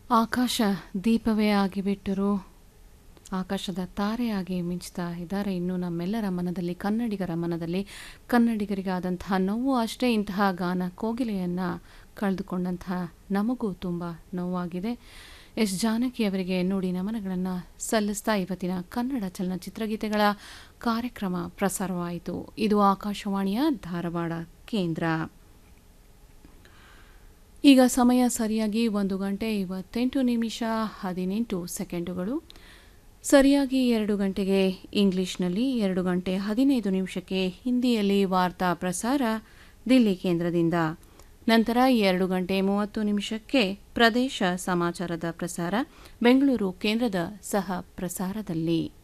ಆಕಾಶ ದೀಪವೇ ಆಗಿಬಿಟ್ಟರು ಆಕಾಶದ ತಾರೆಯಾಗಿ ಮಿಂಚ್ತಾ ಇದ್ದಾರೆ ಇನ್ನು ನಮ್ಮೆಲ್ಲರ ಮನದಲ್ಲಿ ಕನ್ನಡಿಗರ ಮನದಲ್ಲಿ ಕನ್ನಡಿಗರಿಗಾದಂತಹ ನೋವು ಅಷ್ಟೇ ಇಂತಹ ಗಾನ ಕೋಗಿಲೆಯನ್ನು ಕಳೆದುಕೊಂಡಂತಹ ನಮಗೂ ತುಂಬ ನೋವಾಗಿದೆ ಎಸ್ ಜಾನಕಿ ಅವರಿಗೆ ನುಡಿ ನಮನಗಳನ್ನು ಸಲ್ಲಿಸ್ತಾ ಇವತ್ತಿನ ಕನ್ನಡ ಚಲನಚಿತ್ರಗೀತೆಗಳ ಕಾರ್ಯಕ್ರಮ ಪ್ರಸಾರವಾಯಿತು ಇದು ಆಕಾಶವಾಣಿಯ ಧಾರವಾಡ ಕೇಂದ್ರ ಈಗ ಸಮಯ ಸರಿಯಾಗಿ ಒಂದು ಗಂಟೆ ಇವತ್ತೆಂಟು ನಿಮಿಷ ಹದಿನೆಂಟು ಸೆಕೆಂಡುಗಳು ಸರಿಯಾಗಿ ಎರಡು ಗಂಟೆಗೆ ಇಂಗ್ಲಿಷ್ನಲ್ಲಿ ಎರಡು ಗಂಟೆ ಹದಿನೈದು ನಿಮಿಷಕ್ಕೆ ಹಿಂದಿಯಲ್ಲಿ ವಾರ್ತಾ ಪ್ರಸಾರ ದಿಲ್ಲಿ ಕೇಂದ್ರದಿಂದ ನಂತರ ಎರಡು ಗಂಟೆ ಮೂವತ್ತು ನಿಮಿಷಕ್ಕೆ ಪ್ರದೇಶ ಸಮಾಚಾರದ ಪ್ರಸಾರ ಬೆಂಗಳೂರು ಕೇಂದ್ರದ ಸಹ ಪ್ರಸಾರದಲ್ಲಿ